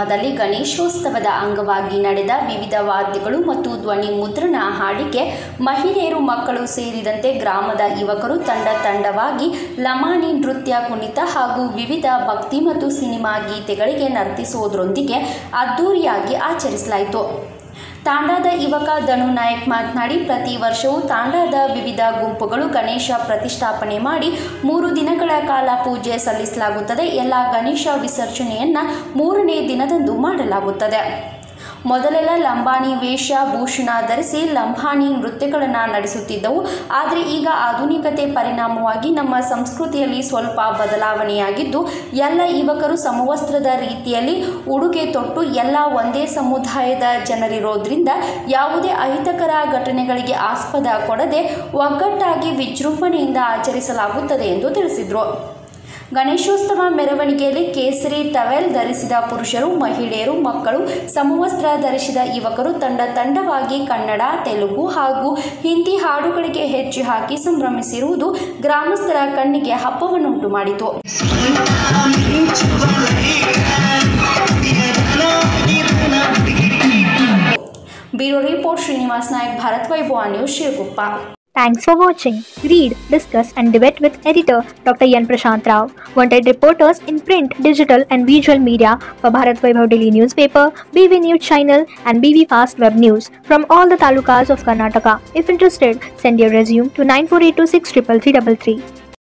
ಗ್ರಾಮದಲ್ಲಿ ಗಣೇಶೋತ್ಸವದ ಅಂಗವಾಗಿ ನಡೆದ ವಿವಿಧ ವಾದ್ಯಗಳು ಮತ್ತು ಧ್ವನಿ ಮುದ್ರಣ ಹಾಡಿಗೆ ಮಹಿಳೆಯರು ಮಕ್ಕಳು ಸೇರಿದಂತೆ ಗ್ರಾಮದ ಯುವಕರು ತಂಡ ತಂಡವಾಗಿ ಲಮಾಣಿ ನೃತ್ಯ ಕುಣಿತ ಹಾಗೂ ವಿವಿಧ ಭಕ್ತಿ ಮತ್ತು ಸಿನಿಮಾ ಗೀತೆಗಳಿಗೆ ನರ್ತಿಸುವುದರೊಂದಿಗೆ ಅದ್ದೂರಿಯಾಗಿ ಆಚರಿಸಲಾಯಿತು ತಾಂಡಾದ ಯುವಕ ಧನು ನಾಯಕ್ ಮಾತನಾಡಿ ಪ್ರತಿ ವರ್ಷವೂ ತಾಂಡಾದ ವಿವಿಧ ಗುಂಪುಗಳು ಗಣೇಶ ಪ್ರತಿಷ್ಠಾಪನೆ ಮಾಡಿ ಮೂರು ದಿನಗಳ ಕಾಲ ಪೂಜೆ ಸಲ್ಲಿಸಲಾಗುತ್ತದೆ ಎಲ್ಲ ಗಣೇಶ ವಿಸರ್ಜನೆಯನ್ನು ಮೂರನೇ ದಿನದಂದು ಮಾಡಲಾಗುತ್ತದೆ ಮೊದಲೆಲ್ಲ ಲಂಬಾಣಿ ವೇಷ ಭೂಷಣ ಧರಿಸಿ ಲಂಬಾಣಿ ನೃತ್ಯಗಳನ್ನು ನಡೆಸುತ್ತಿದ್ದವು ಆದರೆ ಈಗ ಆಧುನಿಕತೆ ಪರಿಣಾಮವಾಗಿ ನಮ್ಮ ಸಂಸ್ಕೃತಿಯಲ್ಲಿ ಸ್ವಲ್ಪ ಬದಲಾವಣೆಯಾಗಿದ್ದು ಎಲ್ಲ ಯುವಕರು ಸಮವಸ್ತ್ರದ ರೀತಿಯಲ್ಲಿ ಉಡುಗೆ ತೊಟ್ಟು ಎಲ್ಲ ಒಂದೇ ಸಮುದಾಯದ ಜನರಿರೋದ್ರಿಂದ ಯಾವುದೇ ಅಹಿತಕರ ಘಟನೆಗಳಿಗೆ ಆಸ್ಪದ ಕೊಡದೆ ಒಗ್ಗಟ್ಟಾಗಿ ವಿಜೃಂಭಣೆಯಿಂದ ಆಚರಿಸಲಾಗುತ್ತದೆ ಎಂದು ತಿಳಿಸಿದರು ಗಣೇಶೋತ್ಸವ ಮೆರವಣಿಗೆಯಲ್ಲಿ ಕೇಸರಿ ಟವೆಲ್ ಧರಿಸಿದ ಪುರುಷರು ಮಹಿಳೆಯರು ಮಕ್ಕಳು ಸಮವಸ್ತ್ರ ಧರಿಸಿದ ಯುವಕರು ತಂಡ ತಂಡವಾಗಿ ಕನ್ನಡ ತೆಲುಗು ಹಾಗೂ ಹಿಂದಿ ಹಾಡುಗಳಿಗೆ ಹೆಜ್ಜೆ ಹಾಕಿ ಸಂಭ್ರಮಿಸಿರುವುದು ಗ್ರಾಮಸ್ಥರ ಕಣ್ಣಿಗೆ ಹಬ್ಬವನ್ನುಂಟು ಮಾಡಿತು bureau report Srinivas Nayak Bharat Vaibhava news Siraguppa Thanks for watching. Read, discuss, and debate with editor Dr. Yan Prashant Rao. Wanted reporters in print, digital, and visual media for Bharat Vaibhav Daily Newspaper, BV News Channel, and BV Fast Web News from all the talukas of Karnataka. If interested, send your resume to 9482633333.